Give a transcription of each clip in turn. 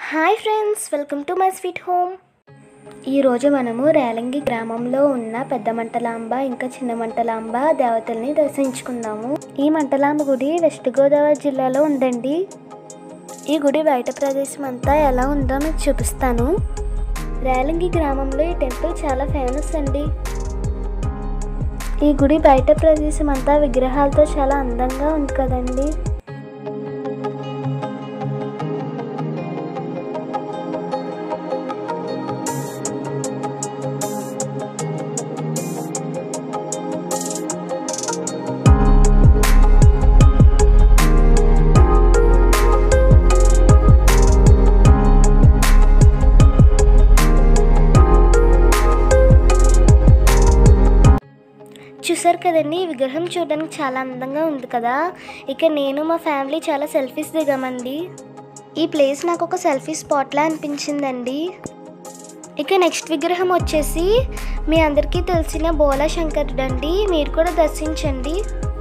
hi friends welcome to my sweet home ఈరోజు మనము రేలంగి గ్రామంలో ఉన్న పెద్ద మంటలాంబ ఇంకా చిన్న మంటలాంబ దేవతల్ని దర్శించుకుందాము ఈ మంటలాంబ గుడి వెస్ట్ గోదావరి జిల్లాలో ఉందండి ఈ గుడి బయట ప్రదేశం అంతా ఎలా ఉందో మీకు చూపిస్తాను రేలంగి గ్రామంలో ఈ టెంపుల్ చాలా ఫేమస్ అండి ఈ గుడి బయట ప్రదేశం అంతా విగ్రహాలతో చాలా అందంగా ఉంది కదండి చూసారు కదండి ఈ విగ్రహం చూడడానికి చాలా అందంగా ఉంది కదా ఇక నేను మా ఫ్యామిలీ చాలా సెల్ఫీస్ దిగామండి ఈ ప్లేస్ నాకు ఒక సెల్ఫీ స్పాట్లా అనిపించిందండి ఇక నెక్స్ట్ విగ్రహం వచ్చేసి మీ అందరికీ తెలిసిన బోలా శంకరుడు అండి మీరు కూడా దర్శించండి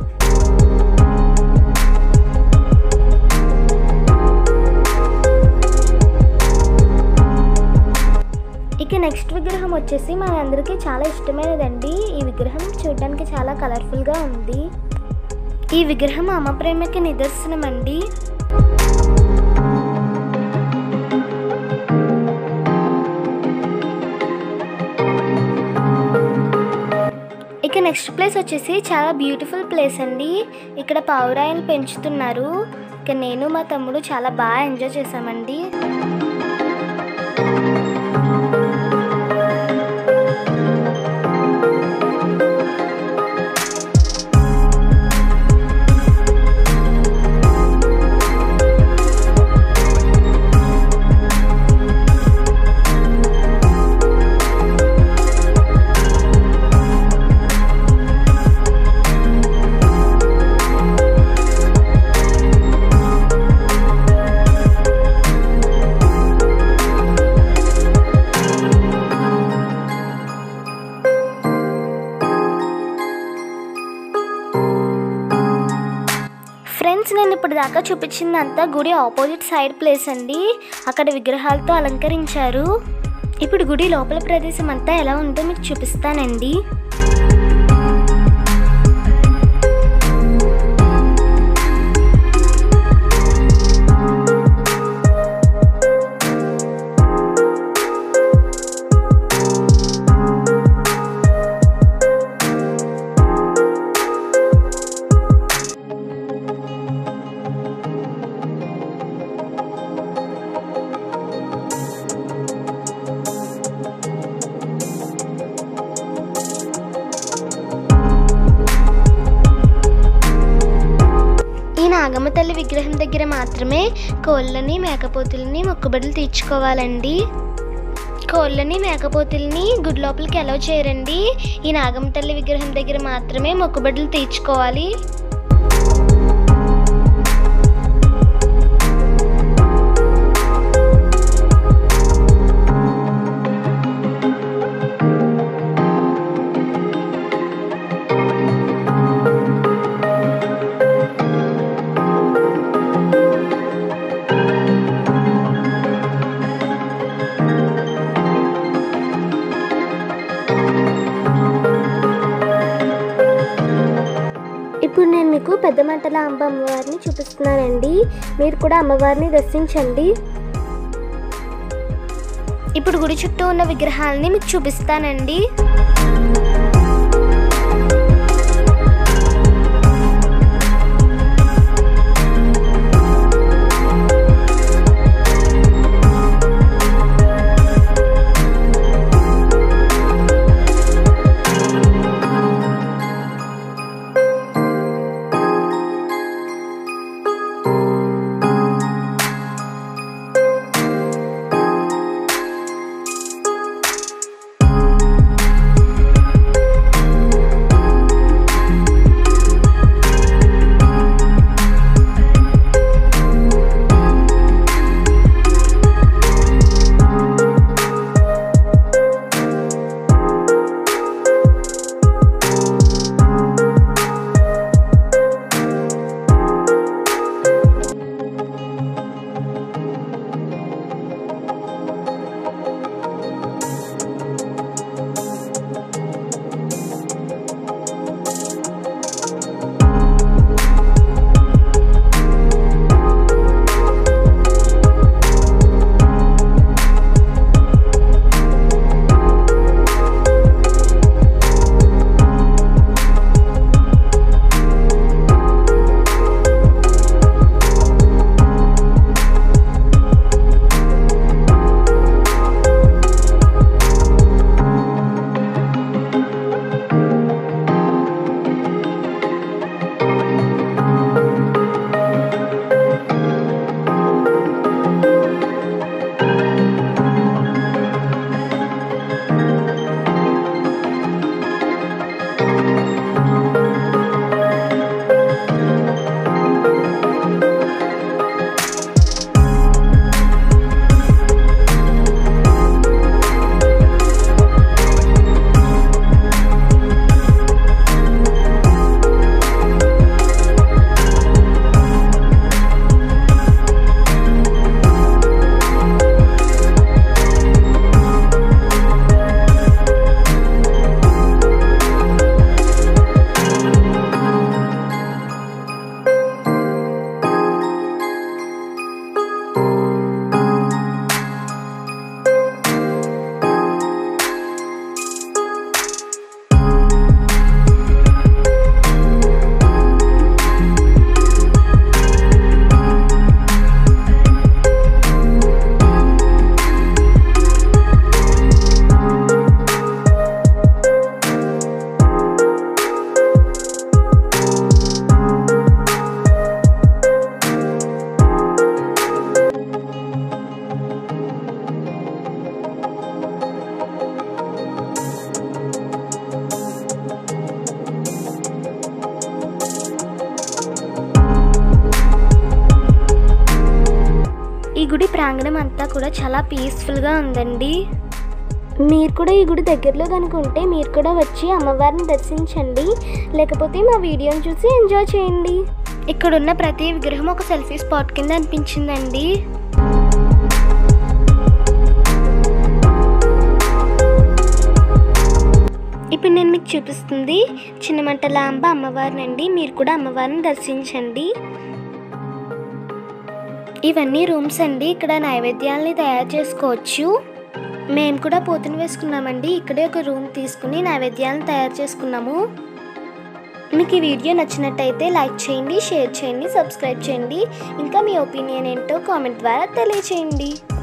ఇక నెక్స్ట్ విగ్రహం వచ్చేసి మన అందరికీ చాలా ఇష్టమైనదండి ఈ విగ్రహం చూడడానికి చాలా కలర్ఫుల్గా ఉంది ఈ విగ్రహం అమ్మ ప్రేమకి నిదర్శనం అండి ఇక నెక్స్ట్ ప్లేస్ వచ్చేసి చాలా బ్యూటిఫుల్ ప్లేస్ అండి ఇక్కడ పావురాయలు పెంచుతున్నారు ఇక నేను మా తమ్ముడు చాలా బాగా ఎంజాయ్ చేసామండి ఫ్రెండ్స్ నేను ఇప్పుడు దాకా చూపించిందంతా గుడి ఆపోజిట్ సైడ్ ప్లేస్ అండి అక్కడ విగ్రహాలతో అలంకరించారు ఇప్పుడు గుడి లోపల ప్రదేశం అంతా ఎలా ఉందో మీకు చూపిస్తానండి ఈ నాగమ్మ తల్లి విగ్రహం దగ్గర మాత్రమే కోళ్ళని మేకపోతుల్ని మొక్కుబడులు తీర్చుకోవాలండి కోళ్ళని మేకపోతుల్ని గుడి లోపలికి ఎలా చేయరండి ఈ నాగమ్మ తల్లి విగ్రహం దగ్గర మాత్రమే మొక్కుబడులు తీర్చుకోవాలి ఇప్పుడు నేను మీకు పెద్ద మంటల అంబ అమ్మవారిని చూపిస్తున్నానండి మీరు కూడా అమ్మవారిని దర్శించండి ఇప్పుడు గుడి చుట్టూ ఉన్న విగ్రహాలని మీకు చూపిస్తానండి గుడి ప్రాంగణం అంతా కూడా చాలా పీస్ఫుల్గా ఉందండి మీరు కూడా ఈ గుడి దగ్గరలో కనుక ఉంటే మీరు కూడా వచ్చి అమ్మవారిని దర్శించండి లేకపోతే మా వీడియోని చూసి ఎంజాయ్ చేయండి ఇక్కడున్న ప్రతి విగ్రహం ఒక సెల్ఫీ స్పాట్ కింద అనిపించిందండి ఇప్పుడు నేను మీకు చూపిస్తుంది చిన్నమంటలాంబ అమ్మవారినండి మీరు కూడా అమ్మవారిని దర్శించండి ఇవన్నీ రూమ్స్ అండి ఇక్కడ నైవేద్యాలని తయారు చేసుకోవచ్చు మేము కూడా పోతుని వేసుకున్నామండి ఇక్కడే ఒక రూమ్ తీసుకుని నైవేద్యాలను తయారు చేసుకున్నాము మీకు ఈ వీడియో నచ్చినట్టయితే లైక్ చేయండి షేర్ చేయండి సబ్స్క్రైబ్ చేయండి ఇంకా మీ ఒపీనియన్ ఏంటో కామెంట్ ద్వారా తెలియచేయండి